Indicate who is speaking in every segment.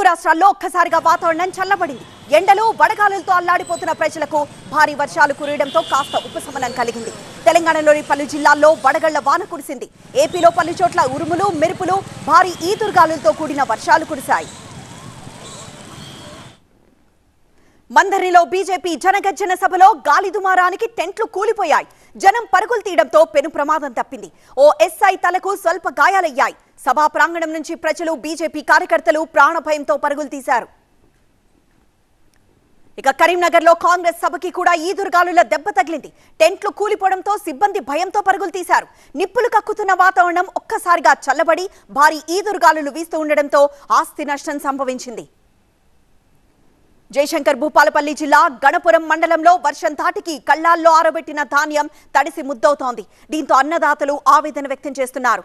Speaker 1: తెలుగు రాష్ట్రాల్లో ఒక్కసారిగా వాతావరణం చల్లబడింది ఎండలు వడగాలులతో అల్లాడిపోతున్న ప్రజలకు భారీ వర్షాలు కురియడంతో కాస్త ఉపశమనం కలిగింది తెలంగాణలోని పలు జిల్లాల్లో వడగళ్ల వాన కురిసింది ఏపీలో పలు చోట్ల ఉరుములు మెరుపులు భారీ ఈదురుగాలులతో కూడిన వర్షాలు కురిశాయి మందరిలో బీజేపీ జనగర్జన సభలో గాలి దుమారానికి టెంట్లు కూలిపోయాయి జనం పరుగులు తీయడంతో పెను ప్రమాదం తప్పింది ఓ ఎస్ఐ తలకు స్వల్ప గాయాలయ్యాయి సభా ప్రాంగణం నుంచి ప్రజలు బీజేపీ కార్యకర్తలు ప్రాణభయంతో పరుగులు తీశారు ఇక కరీంనగర్లో కాంగ్రెస్ సభకి కూడా ఈదురుగాలుల దెబ్బ తగిలింది టెంట్లు కూలిపోవడంతో సిబ్బంది భయంతో పరుగులు తీశారు నిప్పులు కక్కుతున్న వాతావరణం ఒక్కసారిగా చల్లబడి భారీ ఈదురుగాలులు వీస్తూ ఉండడంతో ఆస్తి నష్టం సంభవించింది జయశంకర్ భూపాలపల్లి జిల్లా గణపురం మండలంలో వర్షం తాటికి కళ్ళాల్లో ఆరబెట్టిన ధాన్యం తడిసి ముద్దవుతోంది దీంతో అన్నదాతలు ఆవేదన వ్యక్తం చేస్తున్నారు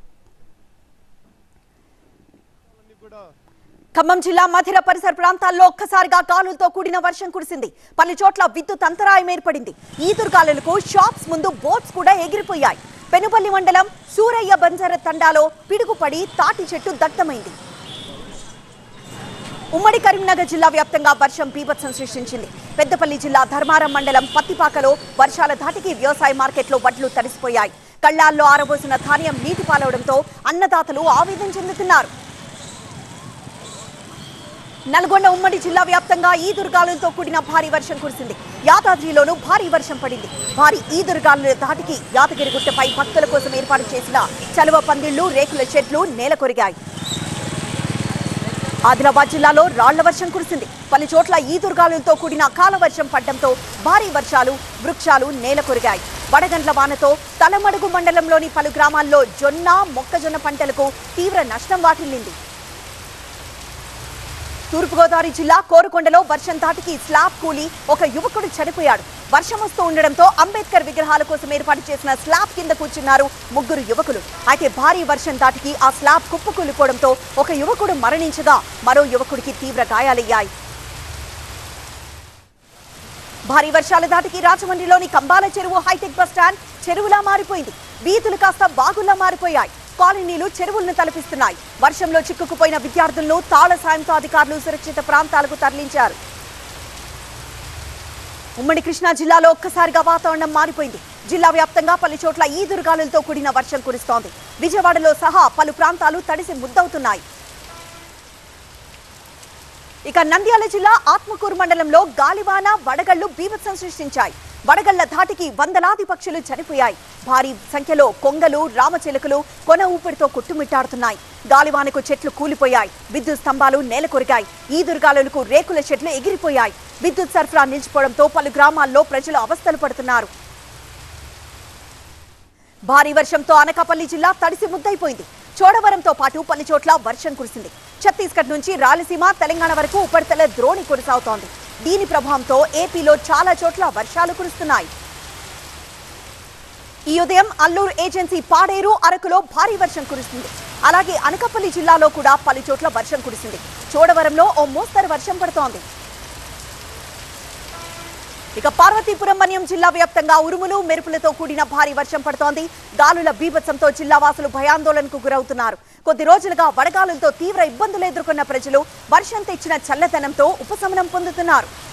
Speaker 1: ఖమ్మం జిల్లా మధిర పరిసర ప్రాంతాల్లో ఒక్కసారిగా గాలులతో కూడిన వర్షం కురిసింది పలు చోట్ల విద్యుత్ అంతరాయం ఏర్పడింది ఈదురుగాలులకు షాప్స్ ముందు బోట్స్ కూడా ఎగిరిపోయాయి పెనుపల్లి మండలం సూరయ్య బంజార తండాలో పిడుగుపడి తాటి చెట్టు దగ్ధమైంది ఉమ్మడి కరీంనగర్ జిల్లా వ్యాప్తంగా వర్షం బీభత్సం సృష్టించింది పెద్దపల్లి జిల్లా ధర్మారం మండలం పత్తిపాకలో వర్షాల ధాటికి వ్యవసాయ మార్కెట్లో వడ్లు తడిసిపోయాయి కళ్ళాల్లో ఆరబోసిన ధాన్యం నీటి పాలవడంతో అన్నదాతలు ఆవేదన చెందుతున్నారు నల్గొండ ఉమ్మడి జిల్లా వ్యాప్తంగా ఈదురుగాలులతో కూడిన భారీ వర్షం కురిసింది యాదాద్రిలోనూ భారీ వర్షం పడింది భారీ ఈదురుగాలుల ధాటికి యాదగిరి గుట్టపై భక్తుల కోసం ఏర్పాటు చేసిన చలువ పందిళ్లు రేకుల షెడ్లు నేల కొరిగాయి ఆదిలాబాద్ జిల్లాలో రాళ్ల వర్షం కురిసింది పలు చోట్ల ఈదురుగాలులతో కూడిన అకాల వర్షం పడ్డంతో భారీ వర్షాలు వృక్షాలు నేల కొరిగాయి వడగండ్ల వానతో తలమడుగు మండలంలోని పలు గ్రామాల్లో జొన్న మొక్కజొన్న పంటలకు తీవ్ర నష్టం వాటిల్లింది తూర్పుగోదావరి జిల్లా కోరుకొండలో వర్షం తాటికి స్లాబ్ కూలి ఒక యువకుడు చనిపోయాడు వర్షం వస్తూ ఉండడంతో అంబేద్కర్ విగ్రహాల కోసం ఏర్పాటు చేసిన స్లాబ్ కింద కూర్చున్నారు ముగ్గురు యువకులు అయితే భారీ వర్షం దాటికి ఆ స్లాబ్ కుప్పకూలిపోవడంతో ఒక యువకుడు మరణించగా మరో యువకుడికి తీవ్ర గాయాలయ్యాయి భారీ వర్షాల దాటికి రాజమండ్రిలోని కంబాల చెరువు హైటెక్ బస్ స్టాండ్ చెరువులా మారిపోయింది వీధులు కాస్త బాగుల్లా మారిపోయాయి కాలనీలు చెరువులను తలపిస్తున్నాయి వర్షంలో చిక్కుకుపోయిన విద్యార్థులను తాళ సాయంతో అధికారులు సురక్షిత ప్రాంతాలకు తరలించారు ఉమ్మడి కృష్ణా జిల్లాలో ఒక్కసారిగా వాతావరణం మారిపోయింది జిల్లా వ్యాప్తంగా పలు చోట్ల ఈదురుగాలులతో కూడిన వర్షం కురుస్తోంది విజయవాడలో సహా పలు ప్రాంతాలు తడిసి ముద్దవుతున్నాయి ఇక నంద్యాల జిల్లా ఆత్మకూరు మండలంలో గాలివాన వడగళ్లు బీభత్సం సృష్టించాయి వడగళ్ల ధాటికి వందలాది పక్షులు చనిపోయాయి భారీ సంఖ్యలో కొంగలు రామచిలుకలు కొన ఊపిరితో కొట్టుమిట్టాడుతున్నాయి గాలివానకు చెట్లు కూలిపోయాయి విద్యుత్ స్తంభాలు నేల కొరిగాయి ఈదురుగాలులకు రేకుల చెట్లు ఎగిరిపోయాయి విద్యుత్ సరఫరా నిలిచిపోవడంతో పలు గ్రామాల్లో ప్రజలు అవస్థలు పడుతున్నారు భారీ వర్షంతో అనకాపల్లి జిల్లా తడిసి ముద్దైపోయింది చోడవరంతో పాటు పలు చోట్ల వర్షం కురిసింది ఛత్తీస్గఢ్ నుంచి రాయలసీమ తెలంగాణ వరకు ఉపరితల ద్రోణి కొనసాగుతోంది దీని ప్రభావంతో ఏపీలో చాలా చోట్ల వర్షాలు కురుస్తున్నాయి ఈ ఉదయం అల్లూరు ఏజెన్సీ పాడేరు అరకులో భారీ వర్షం కురుస్తుంది అలాగే అనకాపల్లి జిల్లాలో కూడా పలు చోట్ల వర్షం కురిసింది చోడవరంలో ఓ మోస్తరు వర్షం పడుతోంది ఇక పార్వతీపురం మన్యం జిల్లా వ్యాప్తంగా ఉరుములు మెరుపులతో కూడిన భారీ వర్షం పడుతోంది గాలుల బీభత్సంతో జిల్లా వాసులు భయాందోళనకు గురవుతున్నారు కొద్ది రోజులుగా వడగాలులతో తీవ్ర ఇబ్బందులు ఎదుర్కొన్న ప్రజలు వర్షం తెచ్చిన చల్లదనంతో ఉపశమనం పొందుతున్నారు